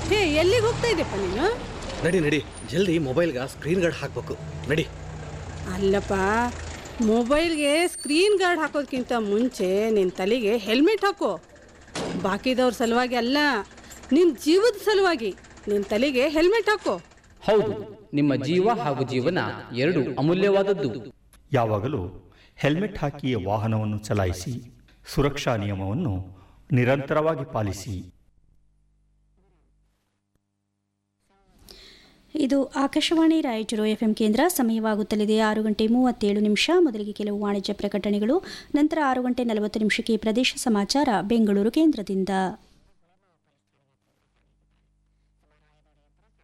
ಹೇ ಎಲ್ಲಿಗೆ ಹೋಗ್ತಾ ಇದ್ದೆಪ್ಪ ನೀನು ನಡಿ ನಡಿ ಜಲ್ದಿ ಮೊಬೈಲ್ಗೆ ಸ್ಕ್ರೀನ್ ಗಾರ್ಡ್ ಹಾಕ್ಬೇಕು ನಡಿ ಅಲ್ಲಪ್ಪ ಮೊಬೈಲ್ಗೆ ಸ್ಕ್ರೀನ್ ಗಾರ್ಡ್ ಹಾಕೋದ್ಕಿಂತ ಮುಂಚೆ ನಿನ್ನ ತಲೆಗೆ ಹೆಲ್ಮೆಟ್ ಹಾಕೋ ಬಾಕಿದವ್ರ ಸಲುವಾಗಿ ಅಲ್ಲ ನಿನ್ನ ಜೀವದ ಸಲುವಾಗಿ ನಿನ್ನ ತಲೆಗೆ ಹೆಲ್ಮೆಟ್ ಹಾಕೋ ಹೌದು ನಿಮ್ಮ ಜೀವ ಹಾಗೂ ಜೀವನ ಎರಡು ಅಮೂಲ್ಯವಾದದ್ದು ಯಾವಾಗಲೂ ಹೆಲ್ಮೆಟ್ ಹಾಕಿಯೇ ವಾಹನವನ್ನು ಚಲಾಯಿಸಿ ಸುರಕ್ಷಾ ನಿಯಮವನ್ನು ನಿರಂತರವಾಗಿ ಪಾಲಿಸಿ ಇದು ಆಕಾಶವಾಣಿ ರಾಯಚೂರು ಎಫ್ಎಂ ಕೇಂದ್ರ ಸಮಯವಾಗುತ್ತಲಿದೆ ಆರು ಗಂಟೆ ಮೂವತ್ತೇಳು ನಿಮಿಷ ಮೊದಲಿಗೆ ಕೆಲವು ವಾಣಿಜ್ಯ ಪ್ರಕಟಣೆಗಳು ನಂತರ ಆರು ಗಂಟೆ ನಲವತ್ತು ನಿಮಿಷಕ್ಕೆ ಪ್ರದೇಶ ಸಮಾಚಾರ ಬೆಂಗಳೂರು ಕೇಂದ್ರದಿಂದ